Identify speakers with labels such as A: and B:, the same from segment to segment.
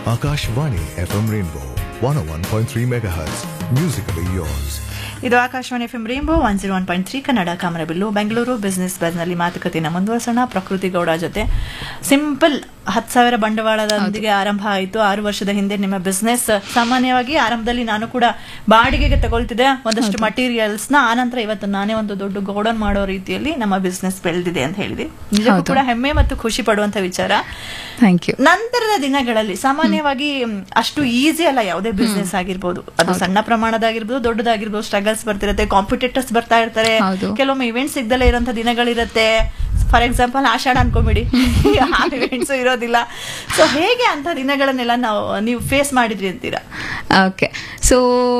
A: Akashvani FM Rainbow 101.3 MHz. Musically yours.
B: ಇದು Akashvani F M rainbow one zero one point three Kannada ಕಾಮರಬಿಲ್ಲು Bengaluru business ಬಸ್ನಲ್ಲಿ ಮಾತುಕತೆನ ಮುಂದುವರ್ಸೋಣ ಪ್ರಕೃತಿ ಗೌಡ ಜೊತೆ ಸಿಂಪಲ್ ಹತ್ತು ಸಾವಿರ ಬಂಡವಾಳದೊಂದಿಗೆ ಆರಂಭ ಆಯಿತು ಆರು ವರ್ಷದ ಹಿಂದೆ ನಿಮ್ಮ ಬಿಸ್ನೆಸ್ ಸಾಮಾನ್ಯವಾಗಿ ಆರಂಭದಲ್ಲಿ ನಾನು ಕೂಡ ಬಾಡಿಗೆಗೆ ತಗೊಳ್ತಿದ್ದೆ ಒಂದಷ್ಟು ಮಟೀರಿಯಲ್ಸ್ ನ ಆನಂತರ ಇವತ್ತು ನಾನೇ ಒಂದು ದೊಡ್ಡ ಗೌಡನ್ ಮಾಡೋ ರೀತಿಯಲ್ಲಿ ನಮ್ಮ ಬಿಸ್ನೆಸ್ ಬೆಳೆದಿದೆ ಅಂತ ಹೇಳಿದೆ ನಿಜಕ್ಕೂ
C: ಹೌದು.
B: ಕೂಡ ಹೆಮ್ಮೆ ಮತ್ತು ಖುಷಿ ಪಡುವಂತ ವಿಚಾರ
C: ಥ್ಯಾಂಕ್ ಯು
B: ನಂತರದ ದಿನಗಳಲ್ಲಿ ಸಾಮಾನ್ಯವಾಗಿ ಮ್, ಅಷ್ಟು ಈಸಿ ಅಲ್ಲ ಯಾವುದೇ ಬಿಸ್ನೆಸ್ ಆಗಿರ್ಬೋದು ಅದು ಸಣ್ಣ ಪ್ರಮಾಣದಾಗಿರ್ಬೋದು ದೊಡ್ಡದಾಗಿರ್ಬೋದು ಸ್ಟ್ರಗಲ್ಸ್ ಬರ್ತಿರತ್ತೆ ಕಾಂಪಿಟೇಟರ್ಸ್ ಬರ್ತಾ ಇರ್ತಾರೆ
C: ಹೌದು.
B: ಕೆಲವೊಮ್ಮೆ ಇವೆಂಟ್ಸ್ ಸಿಗ್ದಲೇ ಇರೋಂಥ ದಿನಗಳಿರತ್ತೆ ಫಾರ್ ಎಕ್ಸಾಂಪಲ್ ಆಷಾಢ ಅನ್ಕೊಂಬಿಡಿ ಆ ಇವೆಂಟ್ಸ್ ಇರೋದಿಲ್ಲ ಸೊ ಹೇಗೆ ಅಂತ ದಿನಗಳನ್ನೆಲ್ಲ ನಾವು ನೀವು ಫೇಸ್ ಮಾಡಿದ್ರಿ ಅಂತೀರಾ
C: ಓಕೆ ಸೊ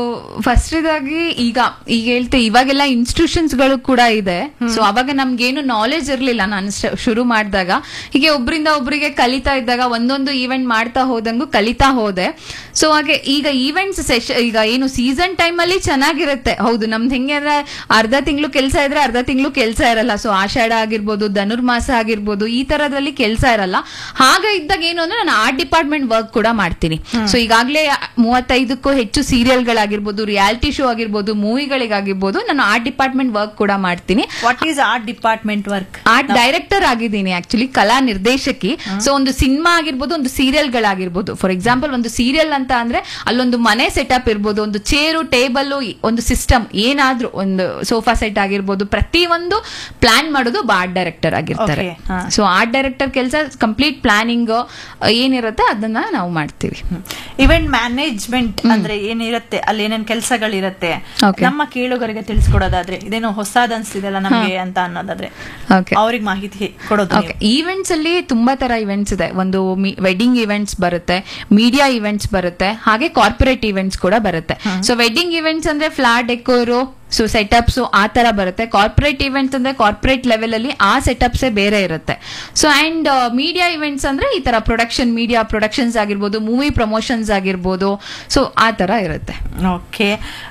C: ಫಸ್ಟ್ ಇದಾಗಿ ಈಗ ಈಗ ಹೇಳ್ತೆ ಇವಾಗೆಲ್ಲ ಇನ್ಸ್ಟಿಟ್ಯೂಷನ್ಸ್ ಗಳು ಕೂಡ ಇದೆ ಸೊ ಅವಾಗ ನಮ್ಗೇನು ನಾಲೆಜ್ ಇರ್ಲಿಲ್ಲ ನಾನು ಶ- ಶುರು ಮಾಡಿದಾಗ ಹೀಗೆ ಒಬ್ರಿಂದ ಒಬ್ರಿಗೆ ಕಲಿತಾ ಇದ್ದಾಗ ಒಂದೊಂದು ಈವೆಂಟ್ ಮಾಡ್ತಾ ಹೋದಂಗು ಕಲಿತಾ ಹೋದೆ ಸೊ ಹಾಗೆ ಈಗ ಈವೆಂಟ್ಸ್ ಸೆಷ ಈಗ ಏನು ಸೀಸನ್ ಟೈಮ್ ಅಲ್ಲಿ ಚೆನ್ನಾಗಿರುತ್ತೆ ಹೌದು ನಮ್ದು ಹೆಂಗೆ ಅಂದ್ರೆ ಅರ್ಧ ತಿಂಗಳು ಕೆಲಸ ಇದ್ರೆ ಅರ್ಧ ತಿಂಗಳು ಕೆಲಸ ಇರಲ್ಲ ಸೊ ಆಷಾಢ ಆಗಿರ್ಬೋದು ಧನುರ್ಮಾಸ ಆಗಿರ್ಬೋದು ಈ ತರದಲ್ಲಿ ಕೆಲಸ ಇರಲ್ಲ ಹಾಗೆ ಇದ್ದಾಗ ಏನು ಅಂದ್ರೆ ನಾನು ಆರ್ಟ್ ಡಿಪಾರ್ಟ್ಮೆಂಟ್ ವರ್ಕ್ ಕೂಡ ಮಾಡ್ತೀನಿ ಸೊ ಈಗಾಗಲೇ ಮೂವತ್ತೈದಕ್ಕೂ ಹೆಚ್ಚು ಸೀರಿಯಲ್ಗಳಾಗಿರ್ಬೋದು ರಿಯಾಲಿಟಿ ಶೋ ಆಗಿರ್ಬೋದು ಮೂವಿಗಳಿಗಾಗಿರ್ಬೋದು ನಾನು ಆರ್ಟ್ ಡಿಪಾರ್ಟ್ಮೆಂಟ್ ವರ್ಕ್ ಕೂಡ ಮಾಡ್ತೀನಿ
B: what is art department work
C: art director ಆಗಿದ್ದೀನಿ ಆಕ್ಚುಲಿ ಕಲಾ ನಿರ್ದೇಶಕಿ ಸೊ ಒಂದು ಸಿನಿಮಾ ಆಗಿರ್ಬೋದು ಒಂದು ಸೀರಿಯಲ್ ಗಳಾಗಿರ್ಬೋದು ಫಾರ್ ಎಕ್ಸಾಂಪಲ್ ಒಂದು ಸೀರಿಯಲ್ ಅಂತ ಅಂದ್ರೆ ಅಲ್ಲೊಂದು ಮನೆ ಸೆಟಪ್ ಇರ್ಬೋದು ಒಂದು ಚೇರು ಟೇಬಲ್ ಒಂದು ಸಿಸ್ಟಮ್ ಏನಾದ್ರೂ ಒಂದು ಸೋಫಾ ಸೆಟ್ ಆಗಿರ್ಬೋದು ಪ್ರತಿ ಒಂದು ಪ್ಲಾನ್ ಮಾಡೋದು ಆರ್ಟ್ ಡೈರೆಕ್ಟರ್ ಆಗಿರ್ತಾರೆ
B: Okay, ಹಾ.
C: ಸೊ ಆರ್ಟ್ ಡೈರೆಕ್ಟರ್ ಕೆಲಸ ಕಂಪ್ಲೀಟ್ ಪ್ಲಾನಿಂಗ್ ಏನಿರುತ್ತೆ ಅದನ್ನ ನಾವು ಮಾಡ್ತೀವಿ
B: ಇವೆಂಟ್ ಮ್ಯಾನೇಜ್ಮೆಂಟ್ ಅಂದ್ರೆ ಏನಿರತ್ತೆ ಅಲ್ಲಿ ಏನೇನ್ ಕೆಲಸಗಳಿರತ್ತೆ
C: Okay.
B: ನಮ್ಮ ಕೇಳುಗರಿಗೆ ತಿಳಿಸ್ಕೊಡೋದಾದ್ರೆ ಇದೇನೋ ಹೊಸಾದ್ ಅನ್ಸ್ತಿದೆಲ್ಲ ನಮ್ಗೆ ಅಂತ ಅನ್ನೋದಾದ್ರೆ
C: ಓಕೆ
B: ಅವ್ರಿಗೆ ಮಾಹಿತಿ ಕೊಡೋದು
C: ಓಕೆ ಈವೆಂಟ್ಸ್ ಅಲ್ಲಿ ತುಂಬಾ ತರ ಇವೆಂಟ್ಸ್ ಇದೆ ಒಂದು ವೆಡ್ಡಿಂಗ್ ಇವೆಂಟ್ಸ್ ಬರುತ್ತೆ ಮೀಡಿಯಾ ಇವೆಂಟ್ಸ್ ಬರುತ್ತೆ ಹಾಗೆ ಕಾರ್ಪೊರೇಟ್ ಇವೆಂಟ್ಸ್ ಕೂಡ ಬರುತ್ತೆ ಸೊ ವೆಡ್ಡಿಂಗ್ ಇವೆಂಟ್ಸ್ ಅಂದ್ರೆ ಫ್ಲಾಟ್ ಡೆಕೋರು ಸೊ ಸೆಟಪ್ಸ್ ಆ ತರ ಬರುತ್ತೆ ಕಾರ್ಪೊರೇಟ್ ಇವೆಂಟ್ಸ್ ಅಂದ್ರೆ ಕಾರ್ಪೊರೇಟ್ ಲೆವೆಲ್ ಅಲ್ಲಿ ಆ ಸೆಟಪ್ಸೇ ಬೇರೆ ಇರುತ್ತೆ ಸೊ ಅಂಡ್ ಮೀಡಿಯಾ ಇವೆಂಟ್ಸ್ ಅಂದ್ರೆ ಈ ತರ ಪ್ರೊಡಕ್ಷನ್ ಮೀಡಿಯಾ ಪ್ರೊಡಕ್ಷನ್ಸ್ ಆಗಿರ್ಬೋದು ಮೂವಿ ಪ್ರಮೋಷನ್ಸ್ ಆಗಿರ್ಬೋದು ಸೊ ಆ ತರ ಇರುತ್ತೆ
B: ಓಕೆ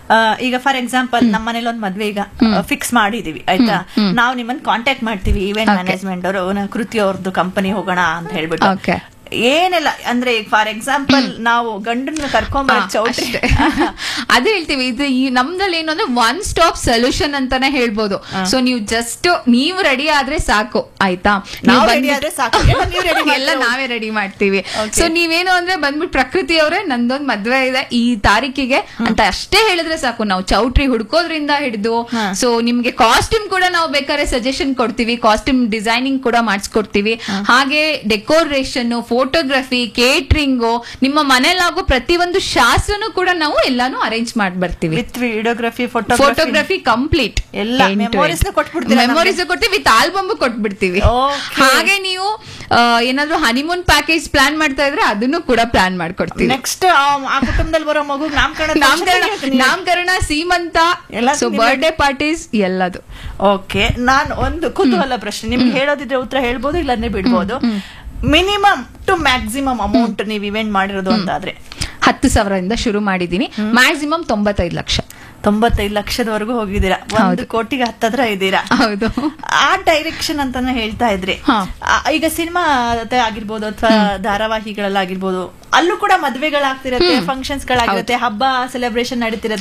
B: ಈಗ ಫಾರ್ ಎಕ್ಸಾಂಪಲ್ ನಮ್ಮ ಮನೇಲಿ ಒಂದು ಮದ್ವೆ ಈಗ ಫಿಕ್ಸ್ ಮಾಡಿದೀವಿ ಆಯ್ತಾ ನಾವು ನಿಮ್ಮನ್ನ ಕಾಂಟ್ಯಾಕ್ಟ್ ಮಾಡ್ತೀವಿ ಇವೆಂಟ್
C: Okay.
B: ಮ್ಯಾನೇಜ್ಮೆಂಟ್ ಅವರು ಕೃತಿ ಅವ್ರದ್ದು ಕಂಪನಿ ಹೋಗೋಣ ಅಂತ ಹೇಳ್ಬಿಟ್ಟು
C: Okay.
B: ಏನೆಲ್ಲ ಅಂದ್ರೆ ಈಗ ಫಾರ್ ಎಕ್ಸಾಂಪಲ್ ನಾವು ಗಂಡನ್ನ ಕರ್ಕೊಂಬ ಚೌಟ್ರಿ
C: ಅಷ್ಟೇ. ಅದು ಹೇಳ್ತೀವಿ ಇದು ಈ ನಮ್ದ್ರಲ್ಲಿ ಏನು ಅಂದ್ರೆ ಒನ್ ಸ್ಟಾಪ್ ಸೊಲ್ಯೂಷನ್ ಅಂತಾನೆ ಹೇಳ್ಬೋದು ಸೊ ನೀವು ಜಸ್ಟ್ ನೀವು ರೆಡಿ ಆದ್ರೆ ಸಾಕು ಆಯ್ತಾ
B: ನಾವು
C: ನೀವ್
B: ready
C: ಬಂದ್ಬಿಟ್ಟು-
B: ಆದ್ರೆ ಸಾಕು. ಎಲ್ಲ ನೀವ್ ready
C: ಎಲ್ಲ
B: ಮಾಡ್ತೀರಾ?
C: ನಾವೇ ರೆಡಿ ಮಾಡ್ತೀವಿ
B: Okay.
C: ಸೊ ನೀವೇನು ಅಂದ್ರೆ ಬಂದ್ಬಿಟ್ಟು ಪ್ರಕೃತಿ ಅವರೇ ನಂದೊಂದ್ ಮದ್ವೆ ಇದೆ ಈ ತಾರೀಕಿಗೆ ಅಂತ ಅಷ್ಟೇ ಹೇಳಿದ್ರೆ ಸಾಕು ನಾವು ಚೌಟ್ರಿ ಹುಡ್ಕೋದ್ರಿಂದ ಹಿಡಿದು
B: ಹಾ.
C: ಸೊ ನಿಮ್ಗೆ ಕಾಸ್ಟ್ಯೂಮ್ ಕೂಡ ನಾವು ಬೇಕಾದ್ರೆ ಸಜೆಷನ್ ಕೊಡ್ತೀವಿ ಕಾಸ್ಟ್ಯೂಮ್ ಡಿಸೈನಿಂಗ್ ಕೂಡ ಮಾಡಿಸ್ಕೊಡ್ತೀವಿ ಹಾಗೆ ಡೆಕೋರೇಷನ್ ಫೋಟೋಗ್ರಫಿ ಕೇಟ್ರಿಂಗು ನಿಮ್ಮ ಮನೇಲಾಗೋ ಪ್ರತಿಯೊಂದು ಶಾಸ್ತ್ರನೂ ಕೂಡ ನಾವು ಎಲ್ಲಾನು ಅರೇಂಜ್ ಮಾಡಿ ಬರ್ತೀವಿ
B: with videography photo
C: photography complete
B: ಎಲ್ಲ memories ನ ಕೊಟ್ಬಿಡ್ತೀರಾ ನಮ್ಗೆ?
C: ಮೆಮೊರೀಸ್ ಕೊಡ್ತೀವಿ ವಿತ್ ಆಲ್ಬಮ್ ಕೊಟ್ಬಿಡ್ತೀವಿ
B: Okay.
C: ಹಾಗೆ ನೀವು ಆ, ಏನಾದ್ರೂ ಹನಿಮೂನ್ ಪ್ಯಾಕೇಜ್ ಪ್ಲಾನ್ ಮಾಡ್ತಾ ಇದ್ರೆ ಅದನ್ನು ಕೂಡ ಪ್ಲಾನ್ ಮಾಡ್ಕೊಡ್ತೀವಿ
B: ನೆಕ್ಸ್ಟ್ ಆ ಕುಟುಂಬದಲ್ಲಿ ಬರೋ ಮಗು ನಾಮಕರಣ
C: ನಾಮಕರಣ ನಾಮಕರಣ ಸೀಮಂತ
B: ಎಲ್ಲ
C: ಸೊ
B: ನಿಮ್ಗೆ-
C: ಬರ್ಡೇ ಪಾರ್ಟೀಸ್ ಎಲ್ಲದು
B: ಓಕೆ ನಾನು ಒಂದು ಕುತೂಹಲ ಪ್ರಶ್ನೆ ನಿಮ್ಗೆ ಹೇಳೋದಿದ್ರೆ ಉತ್ತರ ಹೇಳ್ಬೋದು ಇಲ್ಲಾಂದ್ರೆ ಬಿಡ್ಬೋದು ಮಿನಿಮಮ್ ಟು ಮ್ಯಾಕ್ಸಿಮಮ್ ಅಮೌಂಟ್ ನೀವು ಇವೆಂಟ್ ಮಾಡಿರೋದು ಅಂತಾದ್ರೆ
C: ಹತ್ತು ಸಾವಿರದಿಂದ ಶುರು ಮಾಡಿದೀನಿ ಮ್ಯಾಕ್ಸಿಮಮ್ ತೊಂಬತ್ತೈದು ಲಕ್ಷ
B: ತೊಂಬತ್ತೈದು ಲಕ್ಷದವರೆಗೂ ಹೋಗಿದ್ದೀರಾ ಒಂದು
C: ಹೌದು.
B: ಕೋಟಿಗೆ ಹತ್ತತ್ರ ಇದ್ದೀರಾ
C: ಹೌದು
B: ಆ ಡೈರೆಕ್ಷನ್ ಅಂತಾನೆ ಹೇಳ್ತಾ ಇದ್ರಿ
C: ಹಾ.
B: ಆ, ಈಗ ಸಿನಿಮಾ ಆಗಿರ್ಬೋದು ಅಥವಾ ಧಾರಾವಾಹಿಗಳಲ್ಲಾಗಿರ್ಬೋದು ಅಲ್ಲೂ ಕೂಡ ಮದ್ವೆಗಳಾಗ್ತಿರತ್ತೆ ಫಂಕ್ಷನ್ಸ್ ಗಳಾಗಿರುತ್ತೆ ಹಬ್ಬ ಸೆಲೆಬ್ರೇಷನ್ ನಡೀತಿರತ್ತೆ